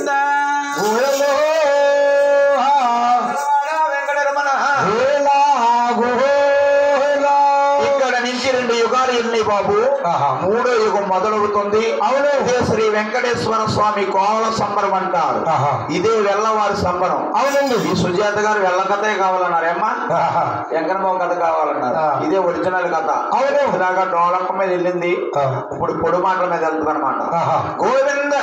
గోవింద గోవిందో వెంకటరమణ గోలా గోలా ఇక్కడ నుంచి రెండు యుగాలు ఎన్ని బాబు ఆహా. మూడో యుగం మొదలవుతుంది అవును. ఇదే శ్రీ వెంకటేశ్వర స్వామి కోవల సంబరం అంటారు ఆహా. ఇదే వెల్లవారి సంబరం అవునండి ఈ సుజాత గారు వెళ్ళ కథే కావాలన్నారేమ్మా ఆహా. వెంకటబాబు కథ కావాలన్నారు ఆ. ఇదే ఒరిజినల్ కథ అవును. ఇలాగా డోలక్క మీద వెళ్ళింది ఆ. ఇప్పుడు పొడి మాటల మీద వెళ్తుంది అనమాట ఆహా. గోవింద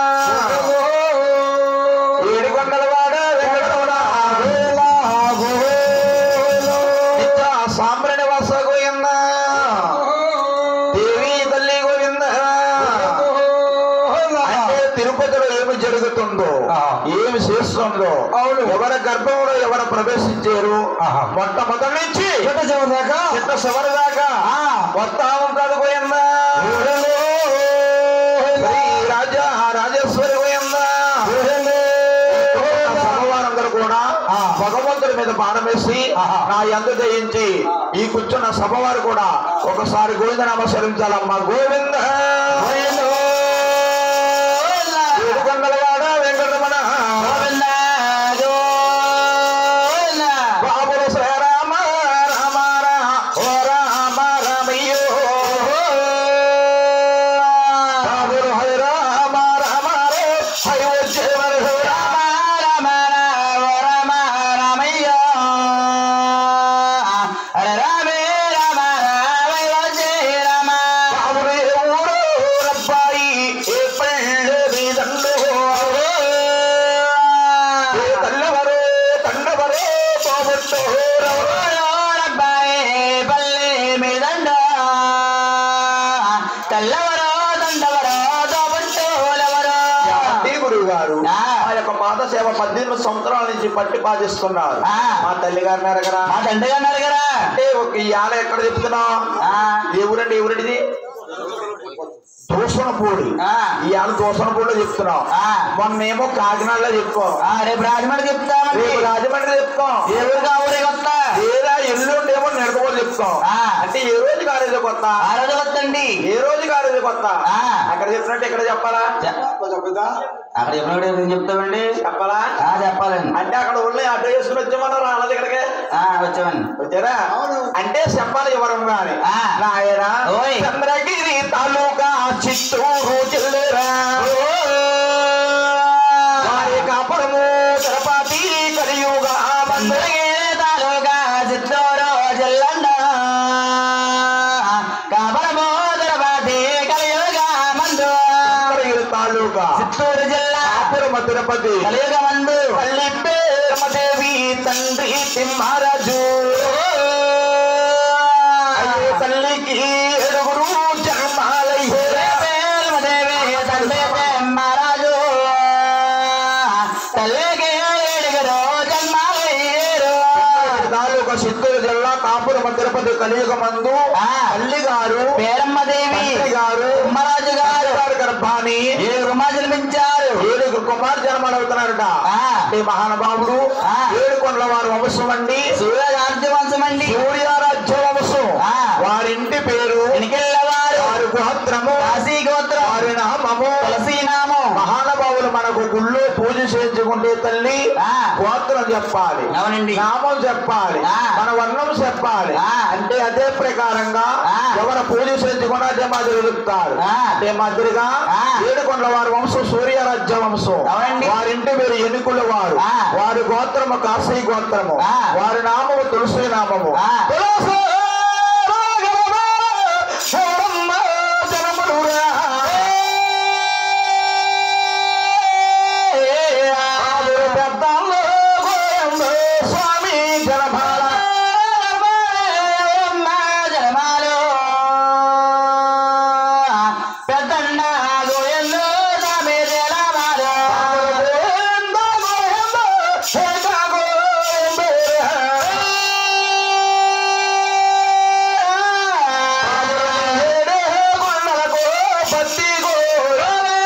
ఏడుకొండలవాడ వెంకటరమణ గోలా గోలా నిత్య సాంబ్రణ వాస గోవింద దేవి తల్లి గోవింద అంటే తిరుపతిలో ఏమి జరుగుతుందో ఆ. ఏమి చేస్తుందో అవును. ఎవరి గర్భంలో ఎవరు ప్రవేశించారు ఆహా. మొట్టమొదటి నుంచి చిట్ట చివరిదాకా చిట్ట చివరి దాకా ఆ. వస్తా ఉంటాడు గోయందా శ్రీ రాజా రాజేశ్వరి గోయందా సభవారందరూ కూడా ఆ. భగవంతుడి మీద బాణం వేసి ఆహా. నా ఎంత జయించి ఈ కూర్చున్న సభవారు కూడా ఒకసారి గోవింద నమస్కరించాలమ్మా గోవింద ఏడుకొండలవాడ వెంకటరమణ బాబుల శ్రీరామ రామ రామ ఓ రామ రామయ్యో బాబుల హరి రామ రామ రే హరి వచ్చే వరకు రామ బాబులు ఏ ఊరు రబ్బాయి ఏ పల్లె మీదండు ఏ తల్లవరు తండవరు తోబుట్టు తెల్లవరో దండవరో దోబుట్టోలవరో అంటే గురువు గారు ఆ. ఆ యొక్క పాద సేవ పద్దెనిమిది సంవత్సరాల నుంచి పట్టి బాధిస్తున్నారు ఆ. మా తల్లి గారిని అడగరా మా తండ్రి గారు అడిగారా అంటే ఒక ఇవాళ ఎక్కడ చెప్తున్నావు ఆ, ఏ ఊరండి ఏ ఊరండి ఇది దూషణపూడి ఆ. ఇవాళ దూషణపూడిలో చెప్తున్నావు ఆ. మొన్నేమో కాకినాడలో చెప్పుకో ఆ, రేపు రాజమండ్రి చెప్తామండి రేపు రాజమండ్రి చెప్తాం ఏ ఊరికి ఆ ఊరికి వస్తా ఏదా ఎల్లుండేమో నిడదవోలు చెప్తాం ఆ. అంటే ఏ రోజు కాలేజీ కొత్త ఆ రోజు వస్తండి ఏ రోజు కాలేజీ కొత్త ఆ. అక్కడ చెప్పినట్టు ఇక్కడ చెప్పాలా అక్కడ చెప్పినప్పుడు ఏం చెప్తామండి చెప్పాలా ఆ చెప్పాలండి అంటే అక్కడ ఊళ్ళో అడ్డు వేసుకుని వచ్చామన్నారు రాలేదు ఇక్కడికి ఆ వచ్చామండి వచ్చారా అంటే చెప్పాలి వివరం గాని ఆ. నాయన ఓయ్. చంద్రగిరి తాలూకా చిత్తూరు జిల్లేరా వారి కాపురము తిరుపతి కలియుగా అందరికీ తాలూకా చిత్తూరు జిల్లండ కాపరమో తిరుపతి కలియుగ మందు చంద్రగిరి తాలూకా చిత్తూరు జిల్లా కాపురమ తిరుపతి కలియుగ మందు తల్లి పేరమదేవి తండ్రి తిమ్మరాజు అయ్యే తల్లికి ఏడుగురు జన్మాలయ్యే పేరుమదేవి తండ్రి మహారాజు తల్లికి ఏడుగురు జన్మాలయ్యేరు తాలూకా చిత్తూరు జిల్లా కాపురమ తిరుపతి కలియుగ మందు ఆ. తల్లి గారు పేరమ్మదేవి తండ్రి గారు ధర్మరాజు గారు గారు గర్భాన్ని ఏడు రుమా జన్మించారు ఏడుగురు కుమార్ జన్మలు అవుతున్నారట ఆ. ఈ మహానుభావుడు ఆ. ఏడు కొండల వారి వంశం అండి సూర్యరాజ్య వంశమండి సూర్యారాజ్య వంశం ఆ. వారింటి పేరు ఎనికెళ్ళవారు వారి గోత్రము కాశీ గోత్రం వారి నామము తులసి నామం మహానుభావులు మనకు గుళ్ళో పూజ చేయించుకుంటే తల్లి ఆ. గోత్రం చెప్పాలి అవునండి నామం చెప్పాలి ఆ. మన వర్ణం చెప్పాలి ఆ. అంటే అదే ప్రకారంగా ఆ. ఎవరు పూజ చేయించుకున్నా అదే మాదిరి వెలుగుతారు ఆ. అదే మాదిరిగా ఆ. ఏడుకొండల వారి వంశం సూర్యరాజ్య వంశం అవునండి. వారింటి పేరు ఎన్నికల వారు ఆ. వారి గోత్రము కాశీ గోత్రము ఆ. వారి నామము తులసి నామము ఆ. తులసి రాఘవ శరణమ్మ జనములురా. ఆదురు పెద్దల్లో గోవింద స్వామి జనమాల జనమాలు పెద్దన్న గోయల్లు స్వామి జనమాలు గోవింద గోవింద శేష గోవింద ఏడే కొండలకు పత్తి గోర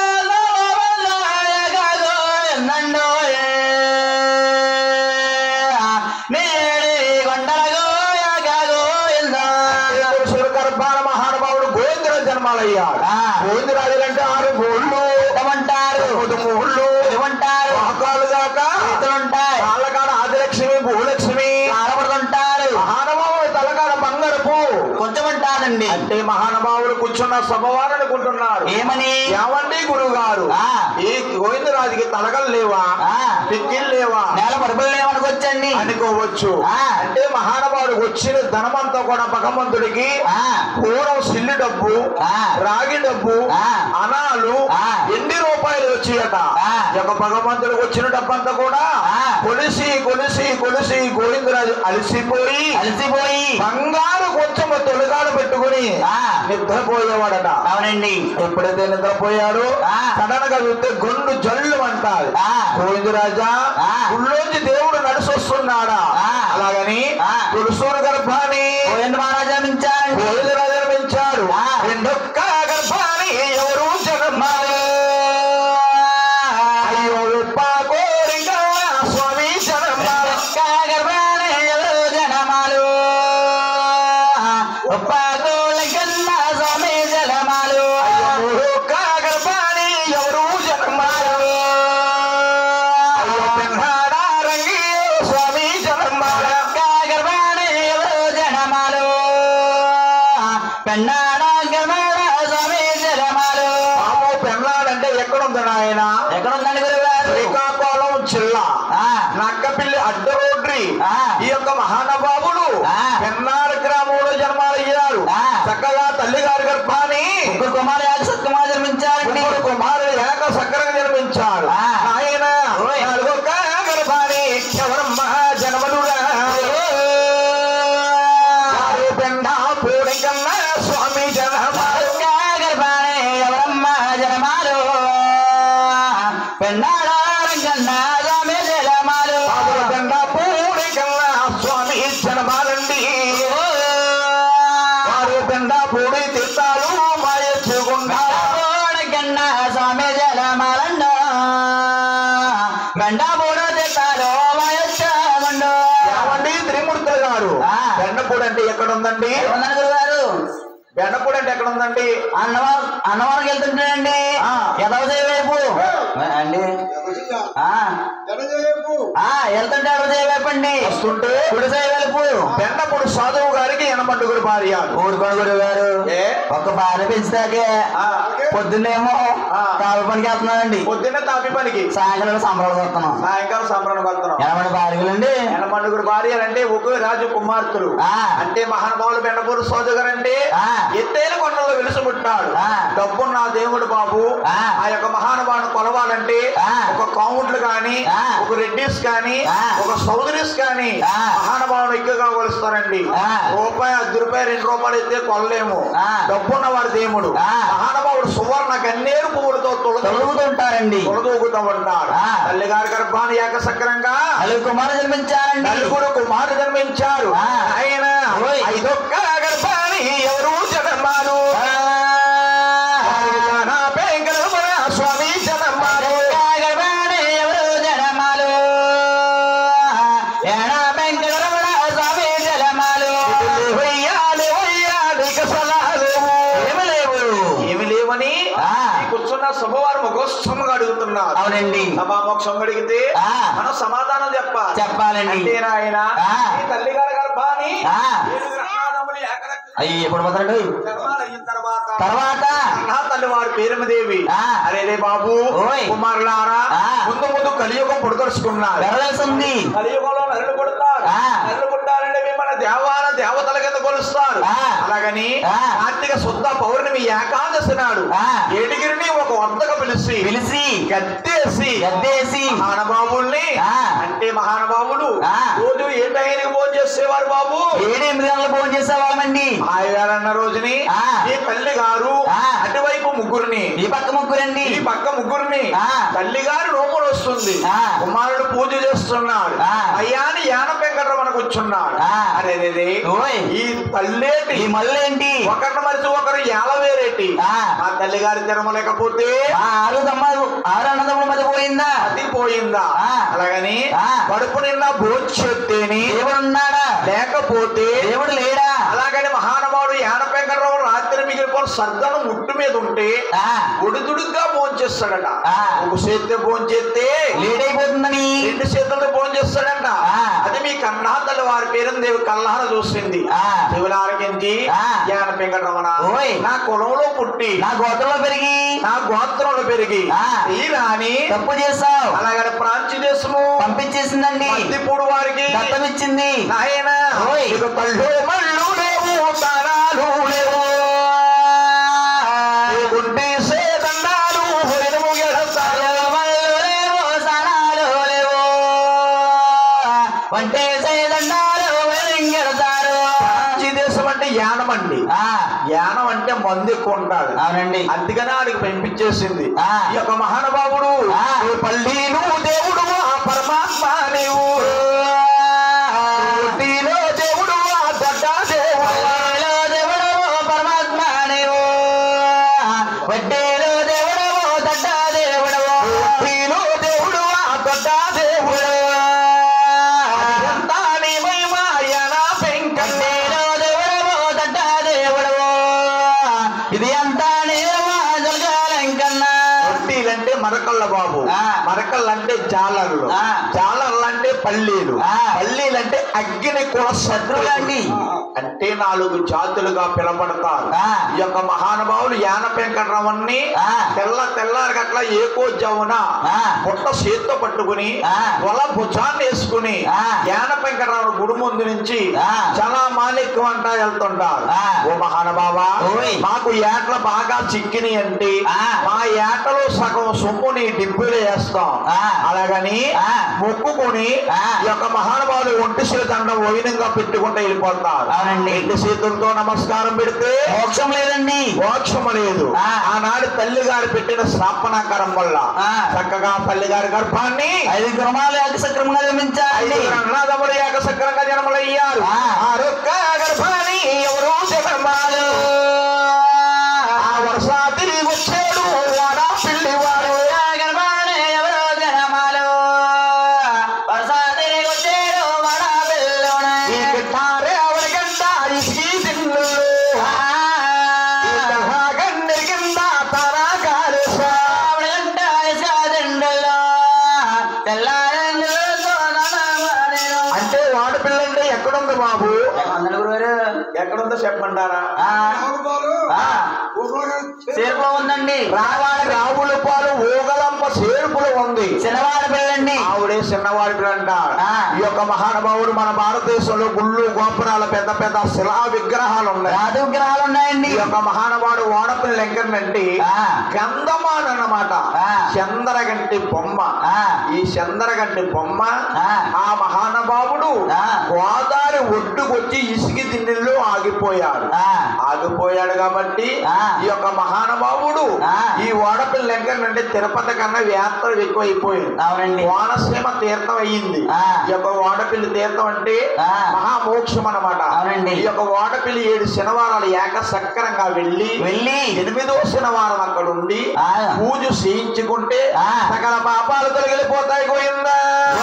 గర్భాన మహానుభావుడు గోవిందరాజు జన్మాలయ్యాడు ఆ. గోవిందరాజులు అంటే ఆరు గోళ్ళు ఏమంటారు మూడు మూళ్ళు అంటే మహానుభావులు కూర్చున్న సభవారు అనుకుంటున్నారు ఏమని ఏమండి గురువు గారు ఆ. ఈ గోవిందరాజుకి తలగలు లేవా ఆ. టిక్కిలు లేవా నేల పడుపులు ఏమనుకోవచ్చండి అనుకోవచ్చు ఆ. అంటే మహానుభావుడు వచ్చిన ధనమంతా కూడా భగవంతుడికి ఆ. పూర్వం సిల్లి డబ్బు ఆ. రాగి డబ్బు ఆ. అనాలు ఆ. ఎన్ని రూపాయలు వచ్చాయట ఆ. ఈ యొక్క భగవంతుడికి వచ్చిన డబ్బంతా కూడా ఆ. కొలిసి కొలిసి కొలిసి గోవిందరాజు అలసిపోయి అలసిపోయి బంగారు కొంచెం తొలిగాడు పెట్టుకుని ఆ. నిద్రపోయేవాడట అవునండి ఎప్పుడైతే నిద్రపోయాడో ఆ. సడన్ గా చూస్తే గొండు జల్లు అంటారు ఆ. గోవిందరాజా ఆ. గుళ్ళోంచి దేవుడు నడిచొస్తున్నాడా ఆ. అలాగని ఆ. తులసూరు గర్భాన్ని గోవింద మహారాజా మించారండి గోవిందరాజు నిర్మించాడు ఆ. రెండొక్క గర్భాన్ని ఎవరు జగమ్మారు అయ్యో ఉప్ప కోరిక స్వామి జగమ్మారు గర్భానే ఎవరు జనమాలు ఒప్పగోళ్ళ కన్నా స్వామి జలమాలు ఒక్క గర్భాన్ని ఎవరు జగమ్మారు అయ్యో పెన్నాడ రంగి స్వామి జగమ్మారు గర్భానే ఎవరు జనమాలు పెన్నాడ గర్భాడ స్వామి జలమాలు పాము పెన్నాడంటే ఎక్కడుంది నాయన ఎక్కడుందండి గురుగారు శ్రీకాకుళం జిల్లా ఆ. నక్కపిల్లి అడ్డ రోడ్రి ఆ. ఈ యొక్క మహానుభావులు ఆ. పెన్నాడు గ్రామంలో జన్మాలయ్యారు ఆ. చక్కగా తల్లి గారి గర్భాన్ని ముగ్గురు కుమారు యాజ సత్యమాలు జన్మించారండి ముగ్గురు కుమారులు ఏక సక్రంగా జన్మించారు ఆ. ఆయన ఓయ్. నాలుగొక్క గర్భాన్ని ఎవరమ్మ జన్మలురా వారు పెండ పూడికన్నా స్వామి జన్మాలు గర్భానే ఎవరమ్మ జనమాలు పెన్నాడ రంగన్న స్వామి జలమాలు వారు పెండ పూడికన్నా స్వామి జన్మాలండి వారు పెండ పూడి తీర్థాలు మాయచ్చుకుంటారు కన్నా స్వామి జలమాలండ గండా బోడు తెత్తారు వయస్సు ఏమండి త్రిమూర్తులు గారు ఆ. బెండపూడి అంటే ఎక్కడ ఉందండి గారు బెండపూడి అంటే ఎక్కడ ఉందండి అన్నవరం అన్నవరం వెళ్తుంటానండి ఆ. ఎదవసే వైపు అండి ఆ, ఆ, వెళ్తుంటే ఎడవసే వైపు అండి వస్తుంటే కుడిసే వైపు బెండపూడి సాధువు గారికి ఎనమండుగురు భార్య ఊరుకోడు గురువు గారు ఏ? ఒక భార్య పెంచితే ఆ. పొద్దున్నేమో ఆ. కాలు పనికి వెళ్తున్నానండి పొద్దున్న తాపి పనికి సాయంకాలం సంబరాలు వస్తున్నాం సాయంకాలం సంబరానికి వస్తున్నాం ఎనభై భార్యలండి ఎనమండుగురు భార్యలు అంటే ఒక రాజు కుమార్తెలు ఆ. అంటే మహానుభావులు బెండపూడి సాధు గారు అంటే ఆ. ఎత్తైన కొండలో వెలుసుముట్టాడు ఆ. డబ్బున్న దేవుడు బాబు ఆ. ఆ యొక్క మహానుభావుని కొలవాలంటే ఆ. ఒక కౌంట్లు గాని ఆ. ఒక రెడ్డిస్ గాని ఆ. ఒక సౌదరీస్ గాని ఆ. మహానుభావుని ఎక్కువగా కొలుస్తారండి ఆ. రూపాయి అర్ధ రూపాయి రెండు రూపాయలు అయితే కొనలేము ఆ. డబ్బున్న వాడు దేవుడు ఆ. మహానుభావుడు సువర్ణ గన్నేరు పువ్వులతో తొలదు తొలుగుతుంటారండి తొలదూకుతూ ఉంటాడు ఆ. తల్లి గారి గర్భాన్ని ఏకసక్రంగా నలుగురు కుమారు జన్మించారండి నలుగురు కుమారు జన్మించారు ఆ. ఆయన ఓయ్. ఐదొక్క గర్భాన్ని ఎవరు జగన్మారు నా పేంకరమణ స్వామి జగన్మారు గర్భాన్ని ఎవరు జనమాలు ఎడ వెంకటరమణ స్వామి జలమాలు వెయ్యాలి వెయ్యాలి కసలాలేవు ఏమి లేవు ఏమి లేవని ఆ. ఈ కూర్చున్న సభవారు ముఖోత్సవంగా అడుగుతున్నారు అవునండి సభామోక్షం అడిగితే ఆ. మనం సమాధానం చెప్పాలి చెప్పాలండి అంటే ఆయన ఆ. ఈ తల్లి గారి గర్భాన్ని ఆ. ఏడు గ్రహాలములు ఏకరక్ష అయ్యి ఎప్పుడు పోతారండి జన్మాలు అయిన తర్వాత తర్వాత నా తల్లి వారి పేరుమదేవి ఆ. అరేరే బాబు ఓయ్. కుమారులారా ఆ. ముందు ముందు కలియుగం పుడదలుచుకున్నారు వెరవేసింది కలియుగంలో నరులు పుడతారు ఆ. నరులు పుట్టారంటే మిమ్మల్ని దేవాన దేవతల కింద కొలుస్తారు ఆ. అలాగని ఆ. కార్తీక శుద్ధ పౌర్ణమి ఏకాదశి నాడు ఆ. ఏడుగిరిని ఒక వంతగా పిలిచి పిలిచి గద్దేసి గద్దేసి మహానుభావుల్ని ఆ. అంటే మహానుభావులు ఆ. రోజు ఏ టైంకి భోజనం చేసేవారు బాబు ఏడు ఎనిమిది గంటలు భోజనం చేసేవాళ్ళమండి ఆయగారన్న రోజుని ఆ. ఈ తల్లి గారు ఆ. అటువైపు ముగ్గురిని ఈ పక్క ముగ్గురండి ఈ పక్క ముగ్గురిని ఆ. తల్లి గారు రూములు వస్తుంది ఆ. కుమారుడు పూజ చేస్తున్నాడు ఆ. అయ్యాని యాన వెంకటరమణ కూర్చున్నాడు ఆ. అరే ఓయ్. ఈ తల్లేటి ఈ మళ్ళేంటి ఒకరిని మరిచి ఒకరు ఏలవేరేటి ఆ. ఆ తల్లి గారి తిరమలేకపోతే ఆ ఆరు తమ్ముడు ఆరు అన్నదమ్ముల మధ్య పోయిందా అది పోయిందా ఆ. అలాగని ఆ. కడుపు నిండా భోజెత్తేని దేవుడు ఉన్నాడా లేకపోతే దేవుడు లేడా అలాగని మహానుభావుడు యానపై వెంకటరావు రాత్రి మిగిలిపోయిన సర్దను ముట్టు మీద ఉంటే ఆ, ఒడిదుడుగ్గా భోంచేస్తాడట ఆ. ఒక చేతితో భోంచేస్తే లేట్ అయిపోతుందని రెండు చేతులతో భోంచేస్తాడంట ఆ. అది మీ కన్నాతల్లి వారి పేరుని దేవి కల్లార చూసింది ఆ. దేవుని ఆరగించి ఆ. జ్ఞాన వెంకటరమణ ఓయ్. నా కులంలో పుట్టి నా గోత్రంలో పెరిగి నా గోత్రంలో పెరిగి ఆ. ఈ రాని తప్పు చేస్తావు అలాగే ప్రాంచి దేశము పంపించేసిందండి మద్దిపూడి వారికి దత్తం ఇచ్చింది నాయన ఓయ్. ఇక తల్లు మళ్ళు లేవు తరాలు లేవు గుండి సేదండాలు హొయనము ఎడతారు. వంటే దండాలు వెలింగెడతారు ప్రాంచి దేశం అంటే యానం అండి ఆ, యానం అంటే మందు ఎక్కువ ఉంటాడు అవునండి అందుకనే ఆడికి పంపించేసింది ఆ. ఈ యొక్క మహానుభావుడు ఆ. ఓ పల్లీలు దేవుడు ఆ పరమాత్మ నీవు పుట్టిలో దేవుడు ఆ దొడ్డ దేవుడు వడ్డీలో దేవుడవో పరమాత్మ నీవు వడ్డీలో దేవుడవో దడ్డ దేవుడవో పుట్టిలో దేవుడు ఆ దొడ్డ దేవుడు ఎంత నీ మహిమ యన పెంకన్నే. వడ్డీలో దేవుడవో దడ్డ దేవుడవో ఇది అంతా నీవా జలగాలంకన్నా వడ్డీలంటే మరకళ్ళ బాబు ఆ. మరకళ్ళంటే జాలర్లు ఆ. జాలర్లు అంటే పల్లీలు ఆ. పల్లీలంటే అగ్గిని కుల శత్రువులండి అంటే నాలుగు జాతులుగా పిలబడతారు ఆ. ఈ యొక్క మహానుభావులు యాన వెంకటరమణ్ణి ఆ. తెల్ల తెల్లారి గట్ల ఏకో జవున ఆ. పుట్ట చేత్తో పట్టుకుని ఆ. వల భుజాన్ని వేసుకుని ఆ. యాన వెంకటరావు గుడి ముందు నుంచి ఆ. చాలా మాలిక్యం అంటా వెళ్తుంటారు ఆ. ఓ మహానుభావా ఓయ్. మాకు ఏట్ల బాగా చిక్కిని అంటే ఆ. మా ఏటలో సగం సొమ్ముని డిబ్బులు వేస్తాం ఆ. అలాగని ఆ. మొక్కుకొని ఆ. ఈ యొక్క మహానుభావులు ఒంటి చేతండం వైనంగా పెట్టుకుంటూ వెళ్ళిపోతారు అవునండి. ఇంటి చేతులతో నమస్కారం పెడితే మోక్షం లేదండి మోక్షము లేదు ఆ. ఆనాడు తల్లి గారు పెట్టిన స్థాపనాకరం వల్ల ఆ. చక్కగా తల్లి గారి గర్భాన్ని ఐదు క్రమాలు సక్రమంగా నిర్మించాలండి ఐదుగురు అన్నదమ్ములు ఏకసక్రంగా జన్మలయ్యారు ఆ. ఆ రొక్క గర్భాన్ని ఎవరు జన్మాలు ఆ వర్ష తిరిగి వచ్చాడు వాడ పిల్లివాడు గర్భాన్ని ఎవరో జనమాలు వరసాదిరి వచ్చేడు వడ పిల్లోన. ఈ గిట్టారే అవరిగంట ఇసి తిన్నులు ఈ తరహాగన్నె కింద తరాకారేశా. ఆవిడగంట ఇసాదిండులో తెల్లారెందులతో నడవడెను. అంటే వాడు పిల్లంటే ఎక్కడుంది బాబు ఏమన్నారు గురుగారు? ఎక్కడుందో చెప్పమంటారా ఆ, ఆ, చేరుకో ఉందండి రావాడి రావుల పాలు ఊగలంప చేర్పులు ఉంది చిన్నవాడి పిల్లండి ఆవిడే చిన్నవాడి పిల్లంట ఆ. ఈ యొక్క మహానుభావుడు మన భారతదేశంలో గుళ్ళు గోపురాల పెద్ద పెద్ద శిలా విగ్రహాలు ఉన్నాయి రాజు విగ్రహాలు ఉన్నాయండి ఈ యొక్క మహానుభావుడు ఓడపిల్ల ఎంకనంటే ఆ. గంధమాన్ అన్నమాట ఆ. చంద్రగంటి బొమ్మ ఆ. ఈ చంద్రగంటి బొమ్మ ఆ. ఆ మహానుభావుడు ఆ. గోదావరి ఒడ్డుకొచ్చి ఇసుకి దిన్నెల్లో ఆగిపోయాడు ఆ. ఆగిపోయాడు కాబట్టి ఆ. ఈ యొక్క మహానుభావుడు ఆ. ఈ ఓడపిల్ల ఎంకనంటే తిరుపతి కన్నా యాత్ర ఎక్కువైపోయింది అవునండి కోనసీమ తీర్థం అయ్యింది ఆ. ఈ యొక్క ఓడపిల్లి తీర్థం అంటే ఆ. మహామోక్షం అన్నమాట అవునండి. ఈ యొక్క ఓడపిల్లి ఏడు శనివారాలు ఏక సక్రంగా వెళ్ళి వెళ్ళి ఎనిమిదో శనివారం అక్కడ ఉండి ఆ. పూజ చేయించుకుంటే ఆ. సకల పాపాలు తొలగిపోతాయి గోయిందా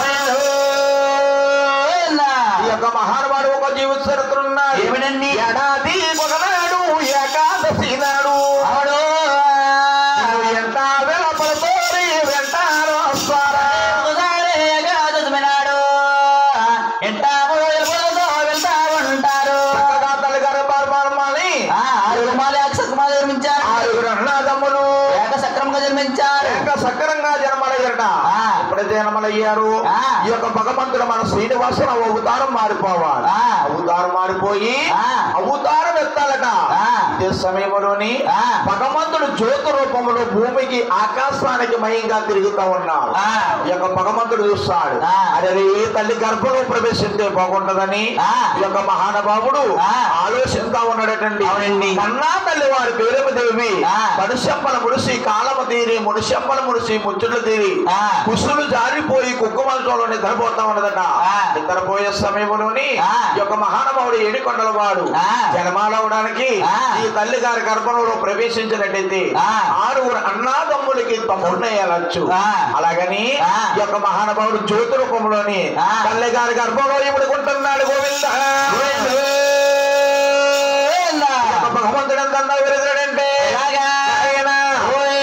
ఈ యొక్క మహానుభావుడు ఒక జీవిత చరిత్ర ఉన్నాడు ఏమిటండి? ఏడాది ఒకనాడు ఏకాదశి నాడు అవును నువ్వు ఎంత వెలపలతో వెంటారు వస్తారా ఒకసారి ఏకాదశమినాడు ఎంత మొదలుతో వెళ్తా ఉంటారు చక్కగా తల్లిగారు పాల్మాలి ఆ, ఆరు కుమారులు ఏక సక్రమంగా జన్మించారు ఆరుగురు అన్నదమ్ములు ఏక సక్రమంగా జన్మించారు ఏక సక్రంగా జన్మలయ్యారట ఆ. ఎప్పుడు జన్మలయ్యారు ఆ. ఈ యొక్క భగవంతుడు మన శ్రీనివాసుడు అవతారం మారిపోవాలి ఆ. అవతారం మారిపోయి ఆ. అవతారం ఎత్తాలట ఆ. ఇదే సమయంలోని ఆ. భగవంతుడు జ్యోతి రూపంలో భూమికి ఆకాశానికి మయంగా తిరుగుతూ ఉన్నాడు ఆ. ఈ యొక్క భగవంతుడు చూస్తాడు ఆ. అదే ఏ తల్లి గర్భంలో ప్రవేశిస్తే బాగుంటదని ఆ. ఈ యొక్క మహానుభావుడు ఆ. ఆలోచిస్తా ఉన్నాడటండి అవునండి. కన్నా తల్లి వారి పేరుమ దేవి ఆ. మనుష్యంపల ముడిసి కాలము తీరి మునుష్యంపల ముడిసి ముచ్చుట్లు తీరి ఆ. కుసులు జారిపోయి కుక్కుమలతో నిద్రపోతా ఉన్నదట ఆ. నిద్రపోయే సమయంలోని ఆ. ఈ యొక్క మహానుభావుడు ఏడుకొండల వాడు ఆ. జన్మాలవడానికి ఆ. ఈ తల్లి గారి గర్భంలో ప్రవేశించినట్టయితే ఆ. ఆరుగురు అన్నాదమ్ములకి తమ్ముడునయ్యలచ్చు ఆ. అలాగని ఆ. ఈ యొక్క మహానుభావుడు జ్యోతి రూపంలోని ఆ. తల్లి గారి గర్భంలో ఇముడుకుంటున్నాడు గోవింద ఈ యొక్క భగవంతుడు ఎంత విరుగుడంటే ఎలాగా ఓయ్.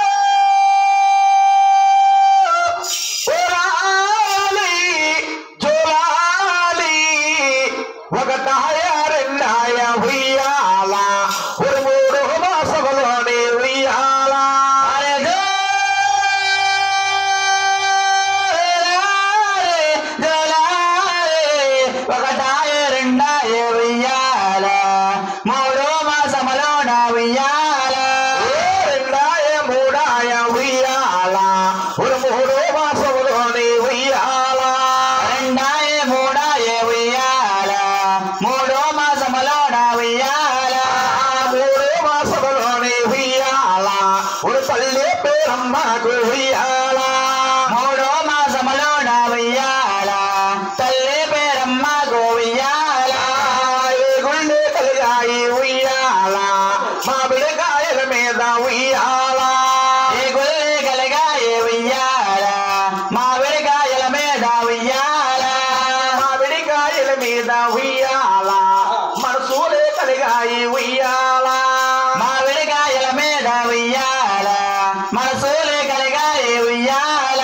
ఒకటాయ రెండాయ ఉయ్యాల ఒక మూడు మాసములోని ఉయ్యాల అరే జోలారే, జోలారే, ఒకటాయ రెండాయ ఉయ్యాల మూడో మాసములోన ఉయ్యాల రెండాయ మూడాయ ఉయ్యాల ఒక మూడు మాసములోని ఉయ్యాల రెండాయ మూడాయ ఉయ్యాల మూడో మాసములోన ఉయ్యాల మూడు మాసములోని ఉయ్యాల ఒక పల్లె పేరమ్మకు ఉయ్యాల మూడో మాసములోన ఉయ్యాల తల్లి పేరమ్మ గోవియ్యాల గుండె కలిగాయి ఉయ్యాల మామిడికాయల మీద ఉయ్యాల ఏ గుల్లి కలిగాయ ఉయ్యాల మామిడికాయల మీద ఉయ్యాల మామిడికాయల మీద ఉయ్యాల మనసూలే కలిగాయి ఉయ్యాల మామిడికాయల మీద ఉయ్యాల మనసూలే కలిగాయ ఉయ్యాల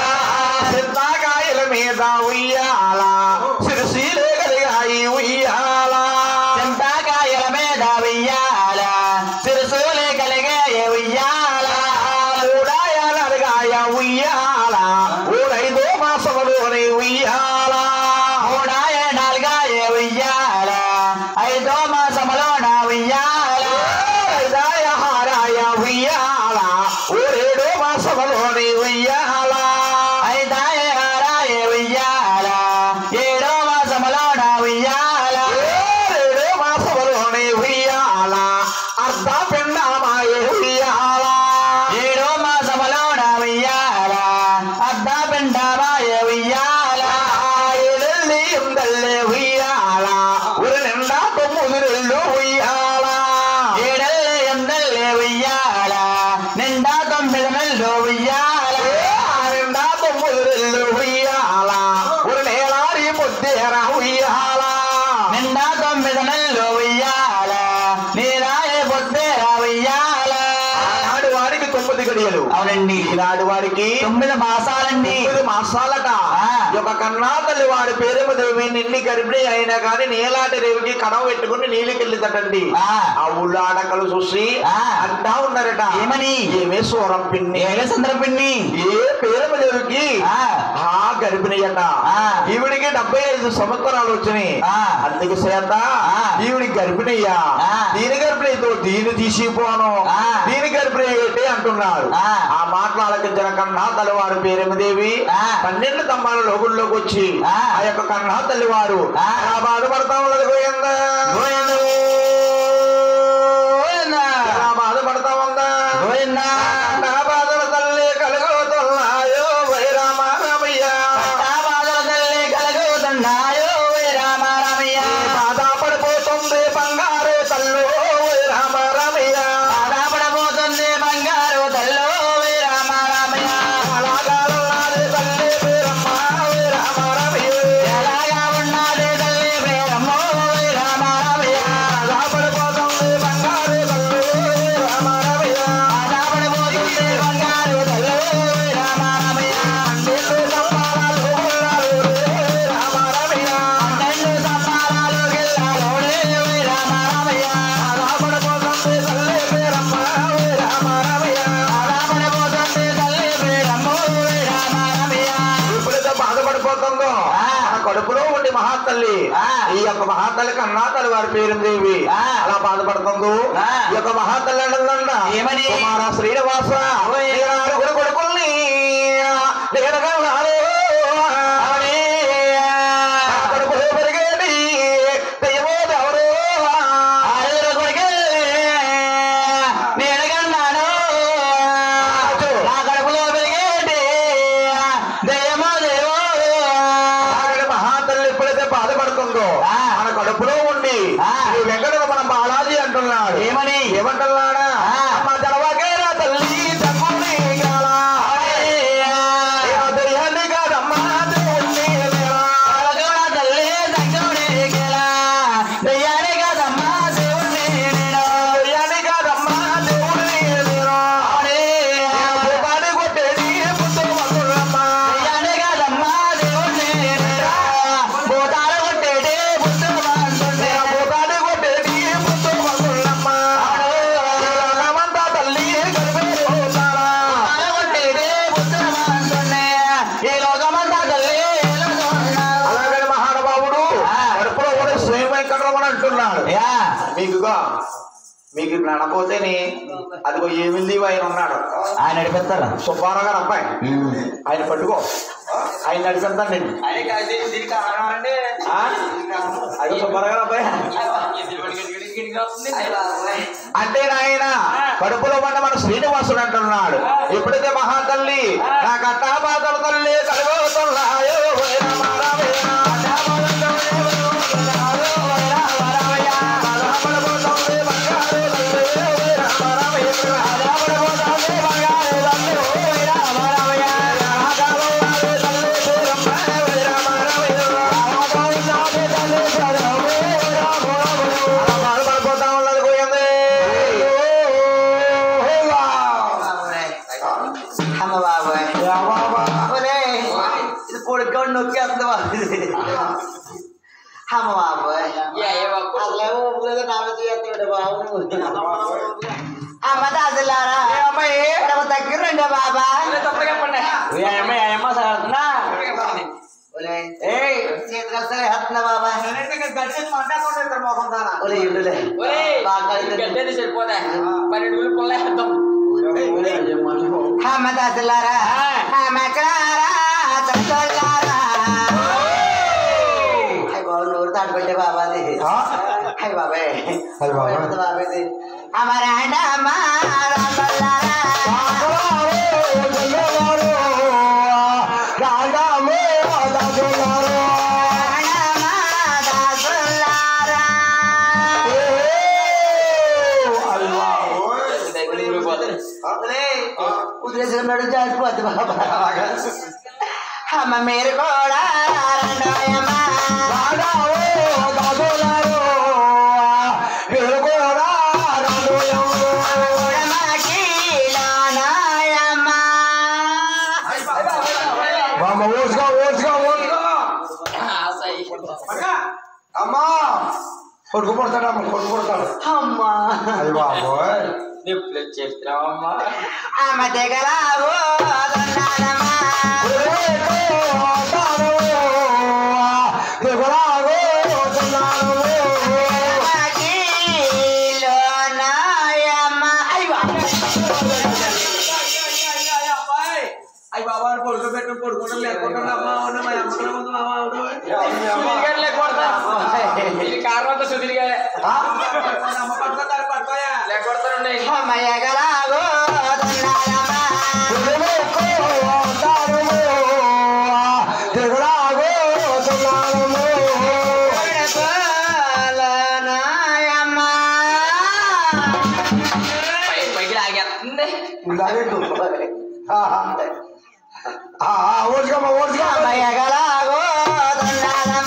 చింతాకాయల మీద ఉయ్యాల సిరిసీలే కలిగాయి ఉయ్యాల చింతాకాయల మీద ఉయ్యాల సిరుసూలే కలిగాయ ఉయ్యాల మూడాయాల అలగాయ ఉయ్యాల ఊరైదో మాసములోని ఉయ్యాల మూడాయ నాలుగాయ ఉయ్యాల ఐదో మాసములోన ఉయ్యాల ఐదాయ హారాయ ఉయ్యాల ఊరేడో మాసములోని ఉయ్యాల ఐదాయ ఆరాయ ఉయ్యాల ఏడో మాసములోన ఉయ్యాల ఏడో మాసములోని ఉయ్యాల అర్ధ పిండమాయ ఉయ్యాల ఏడో మాసములోన ఉయ్యాల అద్ద పిండమాయ ఉయ్యాల ఏడెల్లి ఉందల్లే ఉయ్యాల ఊరి నిండా తొమ్మిది నెల్లు ఉయ్యాల ఏడల్లే ఎందల్లే ఉయ్యాల నిండా తొమ్మిది నెలలు ఉయ్యాల నిండా తొమ్మిది నెల్లు ఉయ్యాల ఊరి నేలారి ముద్దేర ఉయ్యాల నిండా తొమ్మిది నెలలు ఉయ్యాల నీరాయ బొద్దేరా ఉయ్యాల ఆనాడు వాడికి తొమ్మిది గడియలు అవునండి ఈనాడు వాడికి తొమ్మిది మాసాలండి తొమ్మిది మాసాలట ఆ. ఈ యొక్క కన్నా తల్లి వాడి పేరు దేవి నిన్ని గర్భిణి అయినా కానీ నీలాంటి రేవికి కడవ పెట్టుకుని నీళ్ళకెళ్ళిదటండి ఆ. ఆ ఊళ్ళో ఆడకలు చూసి ఆ. అంటా ఉన్నారట ఏమని? ఏమే సూరం పిన్ని ఏగ సందర్భిని ఏ పేరు దేవికి ఆ. ఆ గర్భిణి అట ఆ. ఈవిడికి డెబ్బై ఐదు సంవత్సరాలు వచ్చినాయి ఆ. అందుకు చేత ఆ. ఈవిడి గర్భిణయ్యా ఆ. దీని గర్భిణితో దీని తీసిపోను ఆ. దీని గర్భిణి ఏంటి అంటున్నారు ఆ. ఆ మాట్లాడకించిన కన్నా తల్లివారు పేరేమిదేవి ఆ. పన్నెండు తమ్మాల లోగుల్లోకి వచ్చి ఆ. ఆ యొక్క కన్నా తల్లివారు ఆ. ఎలా బాధపడతా ఉన్నది గోయందా గోవిందు గోవిందా ఎలా బాధపడతా ఉందా గోవిందా నా బాధల తల్లి కలుగుతున్నాయో వైరామ రామయ్య నా బాధల తల్లి కలుగుతున్నాయో ఓ రామ రామయ్య బాధపడిపోతుంది బంగారు తల్లు వైరామ రామయ్య బాధపడబోతుంది బంగారు తల్లో ఓ రామ రామయ్య అలాగాలన్నాది తల్లి వీరమ్మ వైరామ రామయ్య ఎలాగా ఉన్నది తల్లి ప్రేమో ఓ రామ రామయ్య బాధపడిపోతుంది బంగారు తల్లు వైరామ రామయ్య బాధపడబోతుంది బంగారు తల్లో ఓ రామ రామయ్య నీళ్ళు సంపాదాలు ఉన్నారు వైరామ రామయ్య పన్నెండు సంపాదాలు గిల్లాలోనే ఓ రామ రామయ్య బాధపడిపోతుంది తల్లి వీరమ్మ వైరామ రామయ్య బాధపడబోతుంది తల్లి ప్రేమో ఓ రామ రామయ్య ఎప్పుడైతే బాధపడిపోతుందో ఆ. మన కడుపులో ఉండి మహాతల్లి ఆ. ఈ యొక్క మహాతల్లి కన్నా తల్లి వారి పేరు దేవి ఆ. అలా బాధపడుతుందో ఆ. ఈ యొక్క మహాతల్లి అంటుందంట ఏమని? కుమార శ్రీనివాస ఓయ్. నేను ఆరుగురు కొడుకుల్ని నేనగలనాను. నా కడుపులో పెరిగేటి దైవో దేవరు. ఆరుగురు కొడుకుల్ని నేనగన్నాను. నా కడుపులో పెరిగేటి దయ్యమో దేవో. ఆవిడ మహాతల్లి ఎప్పుడైతే బాధపడుతుందో ఆ. మన కడుపులో ఉండి ఆ. ఈ వెంకట మన బాలాజీ అంటున్నాడు ఏమని? ఏమంటున్నాడా ఆ. అమ్మ జలవాకేరా తల్లి తమ్ముని గాల. ఏ దయ్యాన్ని కాదమ్మా దేవుణ్ణి లేరా. అలగోడ తల్లి దగ్గుడే గెల. దయ్యానిగా దమ్మ శివుణ్ణి నేను. దయ్యాన్ని అంటున్నాడు యా మీకుగా మీకు నడపోతేనే అదిగో ఏమిల్లి ఆయన ఉన్నాడు ఆయన నడిపిస్తారు సుబ్బారావు గారు అబ్బాయి ఉమ్. ఆయన పట్టుకో ఆయన నడిపిస్తానండి ఆ? అది సుబ్బారావు గారు అబ్బాయి అంటే నాయన కడుపులో ఉన్న మన శ్రీనివాసుడు అంటున్నాడు ఎప్పుడైతే మహాతల్లి నా కట్టాబాదల తల్లి కలుగుతున్నాయో ఓ రామ రామ రామ. బాధపడిపోతా ఉన్నది పోయింది అమ్మ బాబాయ్ ఒరే, ఇది పొడుక్కోండి నొక్కేస్తుంది బాబు ఇది. అమ్మ బాబాయ్ అసలే ఊపిరిలో నా మీద చేస్తాడు బాబు అమ్మ దాదులారా అమ్మాయి ఇక్కడ దగ్గర రండి బాబా ఒలే, ఏయ్ చేతికలసలే హత్న బాబా ఒలే ఇల్లులే బాగా అమ్మ దాదులారా అమ్మ ఎక్కడారా దద్దోళ్ళారా అయ్య బాబు నోరు తాడుకుంటే బాబాది అయ్య బాబాయ్ అయ్య బాబాయ్. ఎంత బాబాది అమ్మ రాండి అమ్మ రామల్లారా కుదిరేసుకున్నాడు జారిపోద్ది బాబా అమ్మ మీరు కూడా రండోయమ్మ. కూడమాకి లోనాయమ్మ. ఓడ్చుకో ఓడ్చుకో ఓడ్చుకో అమ్మా కొడుకు పడతాడు అమ్మ కొడుకు పడతాడు అమ్మ అయ్య బాబోయ్ అమ్మ దిగలాగు దొన్నానమ్మ. కూడమాకి లోనాయమ్మ. అయ్య బాబా. అయ్యి బాబా కొడుకు పెట్టు కొడుకుంటా లేకుండా అమ్మ ఉన్న మా అమ్మకం ఉంది మా అమ్మ అమ్మ పట్టుకుంటారు పట్టుకోయా అమ్మ ఎగలాగు దొన్నానమ్మ. లోనాయమ్మ. ఓడ్చుకోమ్మా ఓడ్చుకో అమ్మ ఎగలాగు దొన్నానమ్మ.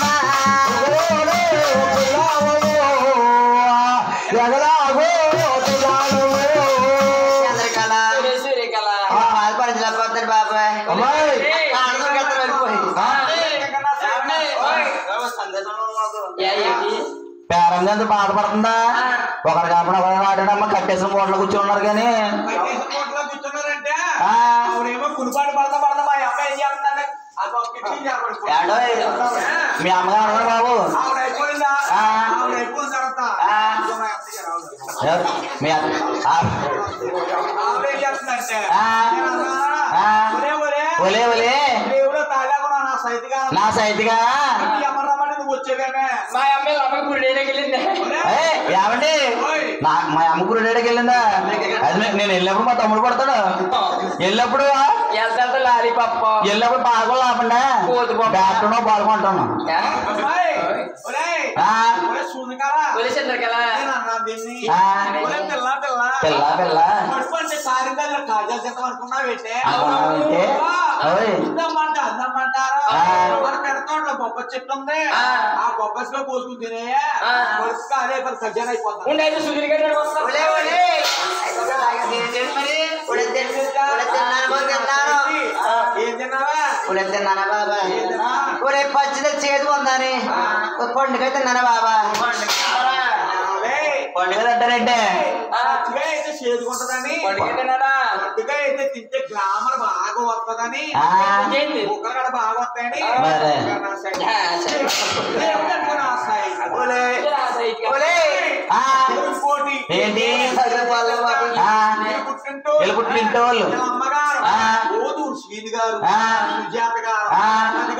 చంద్రకళ బాధపడించలేకపోతాడు బాబాయ్ అమ్మాయి ఆనందం గత వెళ్ళిపోయి పేరంతా బాధపడుతుందా ఒకరు కాకుండా ఒకరు ఆడడమ్మ కట్టేసిన మూటలో కూర్చున్నారు కానీ కూర్చున్నారంటే ఆ, ఆవిడేమో కునిపాటు పడతా పడతా మా అమ్మాయి ఏం చేస్తుందంటే అది ఒక కిటికీ చేపడుకో. ఏడోయ్, మీ అమ్మగారు అన్నారు బాబు ఆవిడ అయిపోయిందా ఆ. ఆవిడ అయిపోయిన తర్వాత ఆ. ఇదిగో మా అత్తయ్య గారు, ఆవిడ. ఎవరు? మీ అత్త- ఆ, ఆవిడ ఏం చేస్తుందంటే ఆ. నేను అన్నానా? ఆ. ఒరే, ఒరే, ఒలే ఒలే దేవుడు తాగాకున్నా నా సైతిగా నా సైతిగా ఎమ్మరమ్మని నువ్వు వచ్చేవేమే మా అమ్మాయి అమ్మకి ఇప్పుడు వెళ్ళింది ఒరే, ఏ, ఏమండి నా మా అమ్మ గురుడేడికి వెళ్ళిందా అది నే- నేను వెళ్ళినప్పుడు మా తమ్ముడు పడతాడు వెళ్ళినప్పుడు వెళ్తా లాలి పప్ప వెళ్ళినప్పుడు పాల్గొని లేకుండా కోతి బొమ్మ. బ్యాట్ను పాల్గొంటాను అమ్మాయి, ఒరే, ఆ. ఒరే, సూదికారా, పోలీసు కదా నేను అన్నా దీన్ని. ఆ. ఒరే, పిల్ల, పిల్ల. పిల్ల పిల్ల కడుపు అంటే సారిందా ఇలా కాజా చేద్దాం అనుకున్నా పెట్టే అనుకున్నావంటే? ఓయ్. అందమ్మంట అందమ్మంటారా ఆ. మన పెడతాడు బొబ్బ చెట్టు ఉంది ఆ. ఆ బొబ్బస్లో పోసుకుని తినే ఆ. కడుపు కాలే మరి ఖజానా అయిపోతుంది ఉండి అయితే సుధీర్ గారు వస్తారు ఒలే, ఒలే. ఉడే తిన్- ఉడే తిన్నాను బాబు, తిన్నాను. ఏం తిన్నావా ఉడే తిన్నానా బాబా ఏం తిన్నా? ఒరే పచ్చిద చేదు ఉందని పండుగ తిన్నానా బాబా ఏయ్, పండుగ తింటారంటే పచ్చిగా అయితే చేదుకుంటదని పడుకుంటున్నారా పచ్చిగా అయితే తింటే గ్లామర్ బాగా వస్తుందని ఆ. ఏంటి కుక్కలు కూడా బాగా వస్తాయని మరి. నా సైడ్. ఆ, సరే. దేవుడు అనుకో నా సైడ్. ఓలే ఓలే ఆ, ఏంటి ఆ, వీళ్ళు పుట్టింటి వాళ్ళు ఆ. ఆ. ఆ.